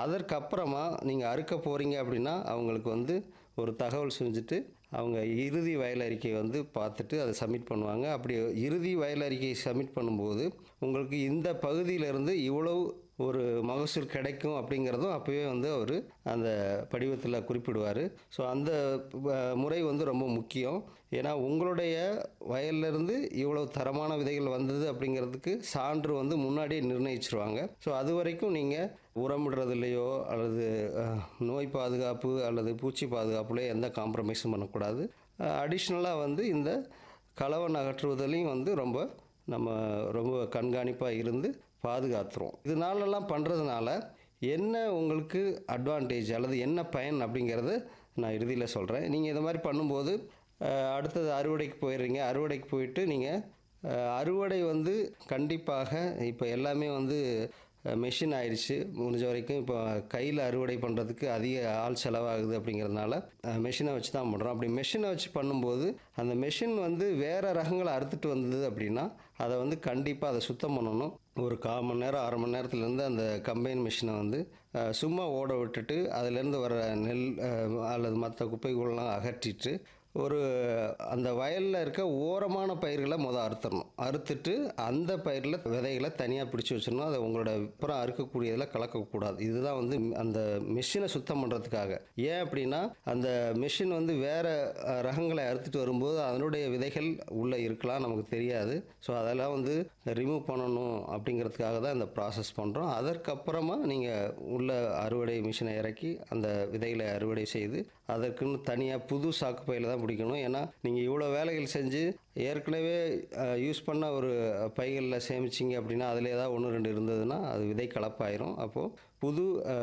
அதற்கப்புறமா நீங்கள் அறுக்க போகிறீங்க அப்படின்னா அவங்களுக்கு வந்து ஒரு தகவல் செஞ்சுட்டு அவங்க இறுதி வயல் அறிக்கை வந்து பார்த்துட்டு அதை சப்மிட் பண்ணுவாங்க அப்படி இறுதி வயல் அறிக்கை சப்மிட் பண்ணும்போது உங்களுக்கு இந்த பகுதியிலேருந்து இவ்வளவு ஒரு மகசூல் கிடைக்கும் அப்படிங்கிறதும் அப்போவே வந்து அவர் அந்த படிவத்தில் குறிப்பிடுவார் ஸோ அந்த அஹ், முறை வந்து ரொம்ப முக்கியம் ஏன்னா உங்களுடைய வயல்லேருந்து இவ்வளவு தரமான விதைகள் வந்தது அப்படிங்கிறதுக்கு சான்று வந்து முன்னாடியே நிர்ணயிச்சிருவாங்க ஸோ அது வரைக்கும் நீங்கள் உரமிடுறதுலையோ அல்லது அஹ், நோய் பாதுகாப்பு அல்லது பூச்சி பாதுகாப்புலையோ எந்த காம்ப்ரமைஸும் பண்ணக்கூடாது அடிஷ்னலாக வந்து இந்த களவன் அகற்றுவதிலையும் வந்து ரொம்ப நம்ம ரொம்ப கண்காணிப்பாக இருந்து பாதுகாத்துறோம் இதனாலலாம் பண்ணுறதுனால என்ன உங்களுக்கு அட்வான்டேஜ் அல்லது என்ன பயன் அப்படிங்கிறத நான் இறுதியில் சொல்கிறேன் நீங்கள் இது மாதிரி பண்ணும்போது அஹ், அடுத்தது அறுவடைக்கு போயிடுறீங்க அறுவடைக்கு போயிட்டு நீங்கள் அறுவடை வந்து கண்டிப்பாக இப்போ எல்லாமே வந்து மெஷின் ஆயிடுச்சு முடிஞ்ச வரைக்கும் இப்போ கையில் அறுவடை பண்ணுறதுக்கு அதிக ஆள் செலவாகுது அப்படிங்கிறதுனால மெஷினை வச்சு தான் பண்ணுறோம் அப்படி மெஷினை வச்சு பண்ணும்போது அந்த மெஷின் வந்து வேறு ரகங்களை அறுத்துட்டு வந்தது அப்படின்னா அதை வந்து கண்டிப்பாக அதை சுத்தம் பண்ணணும் ஒரு கால் மணி நேரம் அரை மணி நேரத்துலேருந்து அந்த கம்பைன் மிஷினை வந்து அஹ், சும்மா ஓட விட்டுட்டு அதுலேருந்து வர நெல் அஹ், அல்லது மற்ற குப்பைகளெலாம் அகற்றிட்டு ஒரு அந்த வயலில் இருக்க ஓரமான பயிர்களை மொதல் அறுத்துடணும் அறுத்துட்டு அந்த பயிரில் விதைகளை தனியாக பிடிச்சி வச்சிடணும் அதை உங்களோட அப்புறம் அறுக்கக்கூடியதில் கலக்கக்கூடாது இதுதான் வந்து அந்த மிஷினை சுத்தம் பண்ணுறதுக்காக ஏன் அப்படின்னா அந்த மிஷின் வந்து வேறு ரகங்களை அறுத்துட்டு வரும்போது அதனுடைய விதைகள் உள்ளே இருக்கலாம் நமக்கு தெரியாது ஸோ அதெல்லாம் வந்து ரிமூவ் பண்ணணும் அப்படிங்கிறதுக்காக தான் இந்த ப்ராசஸ் பண்ணுறோம் அதற்கப்புறமா நீங்கள் உள்ள அறுவடை மிஷினை இறக்கி அந்த விதைகளை அறுவடை செய்து அதற்குன்னு தனியாக புது சாக்கு பையில் தான் பிடிக்கணும் ஏன்னா நீங்கள் இவ்வளோ வேலைகள் செஞ்சு ஏற்கனவே யூஸ் பண்ண ஒரு பைகளில் சேமிச்சிங்க அப்படின்னா அதில் ஏதாவது ஒன்று ரெண்டு இருந்ததுன்னா அது விதை கலப்பாயிரும் அப்போது புது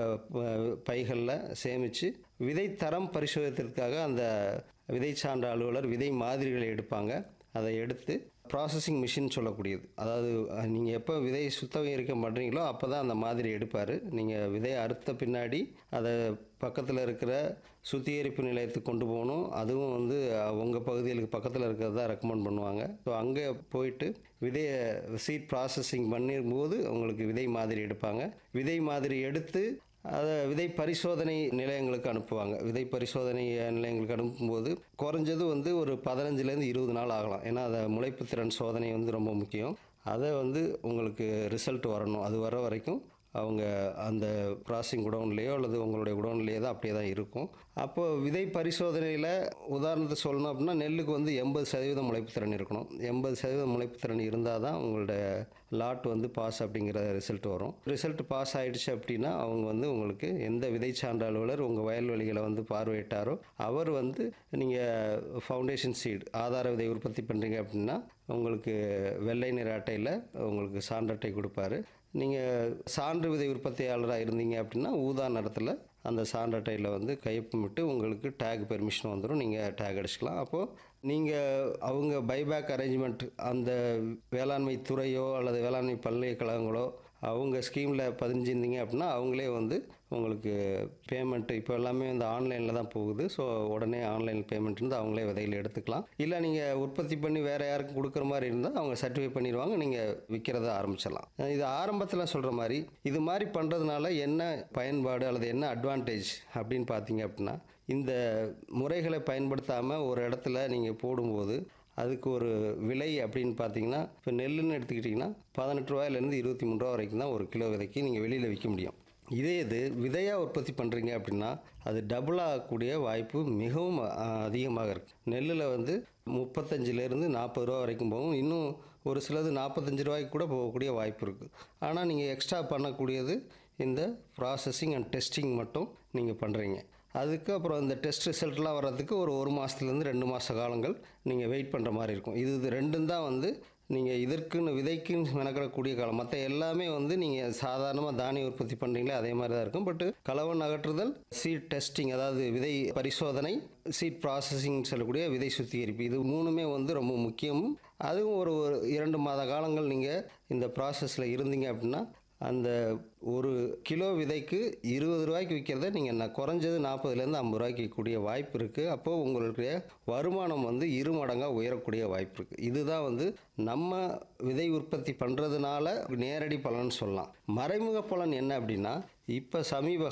பைகளில் சேமித்து விதை தரம் பரிசோதித்ததுக்காக அந்த விதை சான்ற அலுவலர் விதை மாதிரிகளை எடுப்பாங்க அதை எடுத்து ப்ராசஸிங் மிஷின் சொல்லக்கூடியது அதாவது நீங்கள் எப்போ விதையை சுத்தம் பண்ணுறீங்களோ அப்போ தான் அந்த மாதிரி எடுப்பார் நீங்கள் விதையை அறுத்த பின்னாடி அதை பக்கத்தில் இருக்கிற சுத்திகரிப்பு நிலையத்துக்கு கொண்டு போகணும் அதுவும் வந்து உங்கள் பகுதிகளுக்கு பக்கத்தில் இருக்கிறது தான் ரெக்கமெண்ட் பண்ணுவாங்க ஸோ அங்கே போயிட்டு விதையை சீட் ப்ராசஸிங் பண்ணும்போது உங்களுக்கு விதை மாதிரி எடுப்பாங்க விதை மாதிரி எடுத்து அதை விதை பரிசோதனை நிலையங்களுக்கு அனுப்புவாங்க விதை பரிசோதனை நிலையங்களுக்கு அனுப்பும்போது குறைஞ்சது வந்து ஒரு பதினஞ்சுலேருந்து இருபது நாள் ஆகலாம் ஏன்னா அதை முளைப்பு திறன் சோதனை வந்து ரொம்ப முக்கியம் அதை வந்து உங்களுக்கு ரிசல்ட் வரணும் அது வர வரைக்கும் அவங்க அந்த ப்ராசஸிங் குடோன்லேயோ அல்லது உங்களுடைய குடோன்லேயோ தான் அப்படியே தான் இருக்கும் அப்போது விதை பரிசோதனையில் உதாரணத்தை சொல்லணும் அப்படின்னா நெல்லுக்கு வந்து எண்பது சதவீதம் முளைப்பு திறன் இருக்கணும் எண்பது சதவீதம் முளைப்பு திறன் இருந்தால் தான் உங்களுடைய லாட் வந்து பாஸ் அப்படிங்கிற ரிசல்ட் வரும் ரிசல்ட் பாஸ் ஆயிடுச்சு அப்படின்னா அவங்க வந்து உங்களுக்கு எந்த விதை சான்ற அலுவலர் உங்கள் வயல்வெளிகளை வந்து பார்வையிட்டாரோ அவர் வந்து நீங்கள் ஃபவுண்டேஷன் சீடு ஆதார விதை உற்பத்தி பண்ணுறீங்க அப்படின்னா உங்களுக்கு வெள்ளை நிற அட்டையில் உங்களுக்கு சான்றட்டை கொடுப்பாரு நீங்கள் சான்று விதை உற்பத்தியாளராக இருந்தீங்க அப்படின்னா ஊதா நிறத்தில் அந்த சான்றட்டையில் வந்து கையொப்பமிட்டு உங்களுக்கு டேக் பெர்மிஷன் வந்துடும் நீங்கள் டேக் அடிச்சுக்கலாம் அப்போது நீங்கள் அவங்க பைபேக் அரேஞ்ச்மெண்ட் அந்த வேளாண்மை துறையோ அல்லது வேளாண்மை பல்கலைக்கழகங்களோ அவங்க ஸ்கீமில் பதிஞ்சிருந்தீங்க அப்படின்னா அவங்களே வந்து உங்களுக்கு பேமெண்ட்டு இப்போ எல்லாமே இந்த ஆன்லைனில் தான் போகுது ஸோ உடனே ஆன்லைன் பேமெண்ட் இருந்து அவங்களே விதைகள் எடுத்துக்கலாம் இல்லை நீங்கள் உற்பத்தி பண்ணி வேறு யாருக்கும் கொடுக்குற மாதிரி இருந்தால் அவங்க சர்டிஃபை பண்ணிடுவாங்க நீங்கள் விற்கிறத ஆரம்பிச்சிடலாம் இது ஆரம்பத்தில் சொல்கிற மாதிரி இது மாதிரி பண்ணுறதுனால என்ன பயன்பாடு அல்லது என்ன அட்வான்டேஜ் அப்படின்னு பார்த்தீங்க அப்படின்னா இந்த முறைகளை பயன்படுத்தாமல் ஒரு இடத்துல நீங்கள் போடும்போது அதுக்கு ஒரு விலை அப்படின்னு பார்த்தீங்கன்னா இப்போ நெல்லுன்னு எடுத்துக்கிட்டிங்கன்னா பதினெட்டு ரூபாயிலேருந்து இருபத்தி மூணு ரூபா வரைக்கும் தான் ஒரு கிலோ விதைக்கு நீங்கள் வெளியில் விற்க முடியும் இதே இது விதையாக உற்பத்தி பண்ணுறீங்க அப்படின்னா அது டபுள் ஆகக்கூடிய வாய்ப்பு மிகவும் அஹ், அதிகமாக இருக்குது நெல்லில் வந்து முப்பத்தஞ்சிலேருந்து நாற்பது ரூபா வரைக்கும் போகும் இன்னும் ஒரு சிலது நாற்பத்தஞ்சு ரூபாய்க்கு கூட போகக்கூடிய வாய்ப்பு இருக்குது ஆனால் நீங்கள் எக்ஸ்ட்ரா பண்ணக்கூடியது இந்த ப்ராசஸிங் அண்ட் டெஸ்டிங் மட்டும் நீங்கள் பண்ணுறீங்க அதுக்கு அப்புறம் இந்த டெஸ்ட் ரிசல்ட்லாம் வர்றதுக்கு ஒரு ஒரு மாதத்துலேருந்து ரெண்டு மாத காலங்கள் நீங்கள் வெயிட் பண்ணுற மாதிரி இருக்கும் இது இது ரெண்டும் தான் வந்து நீங்கள் இதற்குன்னு விதைக்குன்னு மெனக்கிடக்கூடிய காலம் மற்ற எல்லாமே வந்து நீங்கள் சாதாரணமாக தானிய உற்பத்தி பண்ணுறீங்களே அதே மாதிரி தான் இருக்கும் பட் கலவன் அகற்றுதல் சீட் டெஸ்டிங் அதாவது விதை பரிசோதனை சீட் ப்ராசஸிங் சொல்லக்கூடிய விதை சுத்திகரிப்பு இது மூணுமே வந்து ரொம்ப முக்கியம் அதுவும் ஒரு ஒரு இரண்டு மாத காலங்கள் நீங்கள் இந்த ப்ராசஸில் இருந்தீங்க அப்படின்னா அந்த ஒரு கிலோ விதைக்கு இருபது ரூபாய்க்கு விற்கிறத நீங்கள் நான் குறைஞ்சது நாற்பதுலேருந்து ஐம்பது ரூபாய்க்கு விற்கக்கூடிய வாய்ப்பு இருக்குது அப்போது உங்களுடைய வருமானம் வந்து இரு மடங்காக உயரக்கூடிய வாய்ப்பு இருக்குது இதுதான் வந்து நம்ம விதை உற்பத்தி பண்ணுறதுனால நேரடி பலன் சொல்லலாம் மறைமுக பலன் என்ன அப்படின்னா இப்போ சமீப